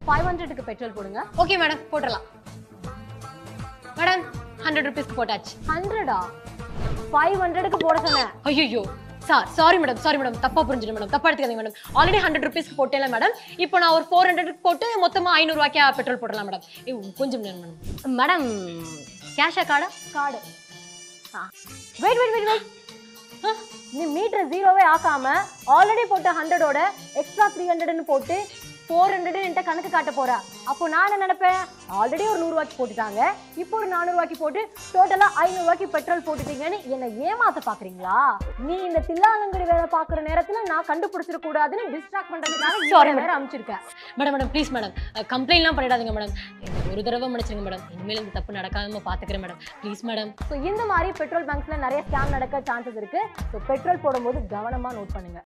Five ஹண்ட்ரடுக்கு petrol போடுங்க okay madam போட்டுடலாம் மேடம் ஹண்ட்ரட் ருபீஸ்க்கு போட்டாச்சு ஹண்ட்ரடா ஃபைவ் ஹண்ட்ரடுக்கு போட சொன்னேன் ஐயோ sir sorry madam sorry madam தப்பா புரிஞ்சுடு மேடம் தப்பா எடுத்துக்காதீங்க மேடம் ஆல்ரெடி ஹண்ட்ரட் ருபீஸ்க்கு போட்டேன்ல மேடம் இப்போ நான் ஒரு ஃபோர் ஹண்ட்ரட்க்கு போட்டு மொத்தமா ஐநூறுவாக்கா பெட்ரோல் போடலாம் மேடம் ஏய், கொஞ்சம் நேரம் மேடம் மேடம் கேஷா கார்டா card wait wait wait wait நீ மீட்டர் ஜீரோவே ஆக்காம ஆல்ரெடி போட்ட ஹண்ட்ரடோட எக்ஸ்ட்ரா த்ரீ ஹண்ட்ரட்னு போட்டு ஃபோர் ஹண்ட்ரட் என்கிட்ட கணக்கு காட்ட போறா அப்போ நான் என்ன நினைப்பேன் ஆல்ரெடி ஒரு நூறுரூவாய்க்கு போட்டுட்டாங்க இப்போ ஒரு நானூறுவாய்க்கு போட்டு டோட்டலா ஐநூறுவாய்க்கு பெட்ரோல் போட்டுட்டீங்கன்னு என்னை ஏமாத்த பாக்குறீங்களா நீ இந்த தில்லாலங்கடி வேலை பாக்குற நேரத்துல நான் கண்டுபிடிச்சிட கூடாதுன்னு டிஸ்ட்ராக்ட் பண்றதுக்காக Sorry, சாரி madam. வேற அனுப்பிச்சிருக்கேன் மேடம் மேடம் ப்ளீஸ் மேடம் கம்ப்ளைண்ட்லாம் பண்ணிடாதீங்க மேடம் ஒரு தடவை மன்னிச்சிருங்க மேடம் இனிமேல் இந்த தப்பு நடக்காம பார்த்துக்கிறேன் மேடம் ப்ளீஸ் மேடம் ஸோ இந்த மாதிரி பெட்ரோல் பங்க்ஸ்ல நிறைய ஸ்கேம் நடக்க சான்சஸ் இருக்கு ஸோ பெட்ரோல் போடும்போது கவனமா நோட் பண்ணுங்க